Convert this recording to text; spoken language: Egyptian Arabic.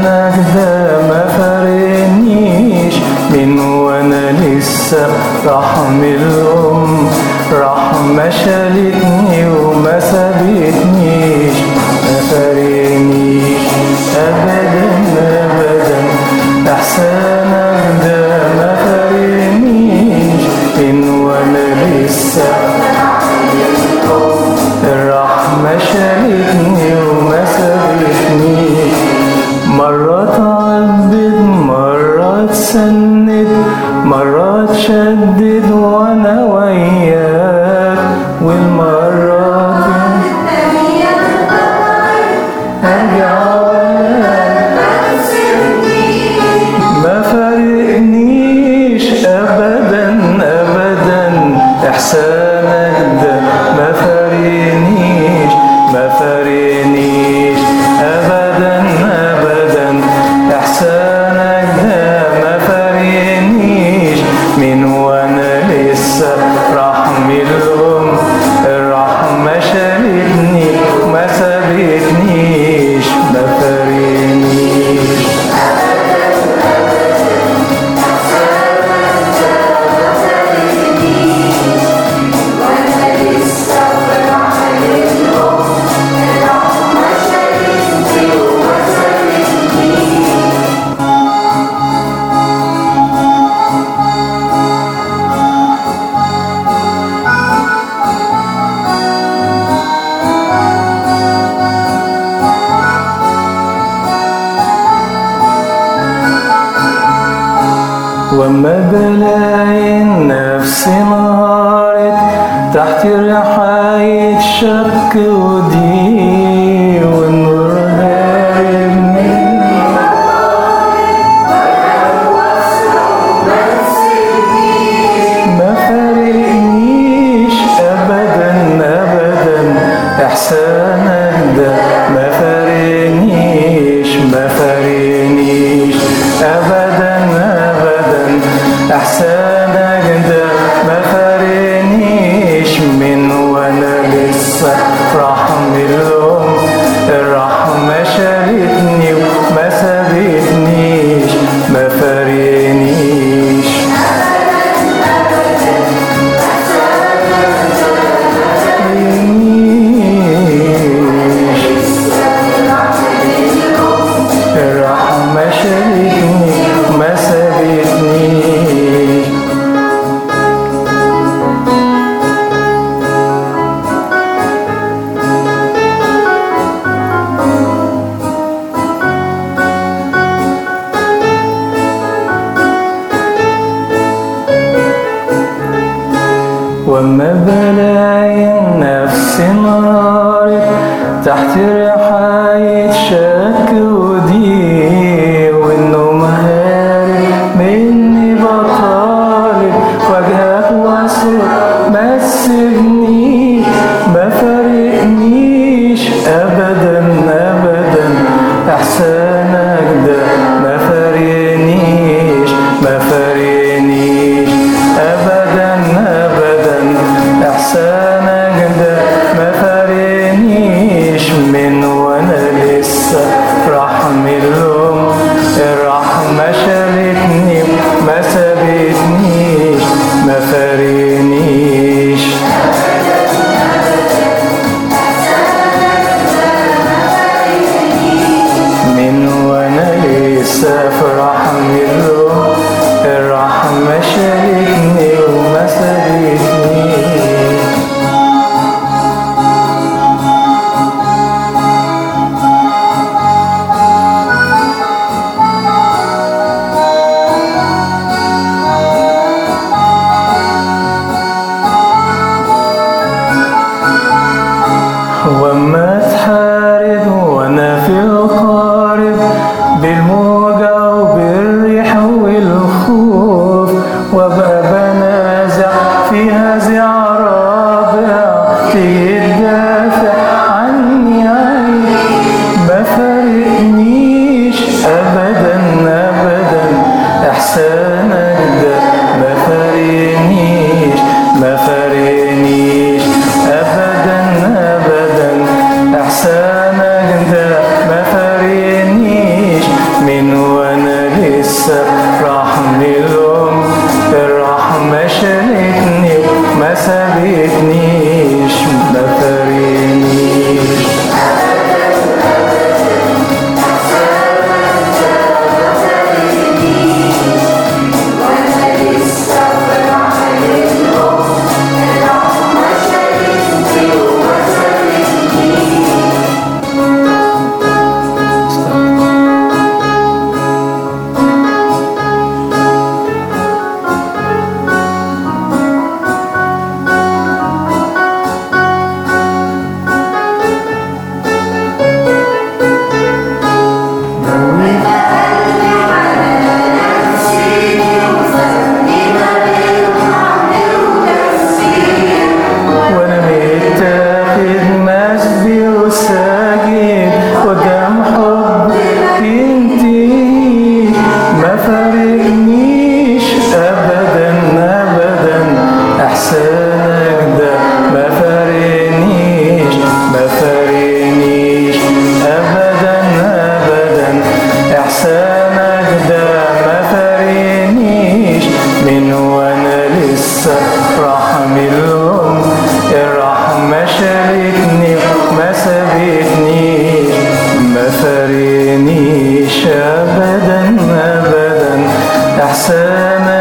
إحسانك ده ما فارقنيش من وأنا لسه رحم الأم رحمة شالتني وما سابتنيش ما فارقنيش أبدا أبدا إحسانك ده ما فارقنيش من وأنا لسه الرحمة شالتني وما سابتني مرة تعبد مرة تسند مرة تشدد وانا وياك والمرة ارجع ما فارقنيش ابدا ابدا احسانك ده ما فارقنيش ما فارقنيش ابدا ابدا احسانك ده ما فارقنيش من وانا لسه رحم الام الرحمة شالتني ما سابتنيش ما فارقنيش وما بلاقي النفس نهارت تحت رحاية شك ودي والنور هارب مني ما فارقنيش ابدا ابدا احسانك ده ما فارقنيش ما فارقنيش ابدا ابدا احسانك ده ما فارقنيش من وانا لسه رحم الام الرحمة شالتني وما سابتنيش ما فارقنيش الرحمة شالتني ما سابتنيش وما بلاقي النفس نارت تحت رحاية شك ودي والنوم هارب مني بطالب وجهك واصرخ ما تسيبنيش ما فارقنيش ابدا ابدا احسانك ده ما فارقنيش ما فارقنيش ابدا ابدا احسانك ده ما فارقنيش من وانا لسه رحم الام الرحمة شالتني ما سابتنيش ما فارقنيش من وانا لسه في رحم الام الرحمة شالتني وما سابتنيش وما تحارب وانا في القارب بالموجة وبالريح والخوف وابقى بنازع في هزع رابع تدافع عني عين ما فارقنيش ابدا ابدا احسانك ده ما فارقنيش ما فارقنيش ابدا ابدا احسانك ده ما فارقنيش احسانك ده ما فارقنيش من وانا لسه رحم الام الرحمة شالتني ما سابتنيش ما فارقنيش ابدا ابدا احسانك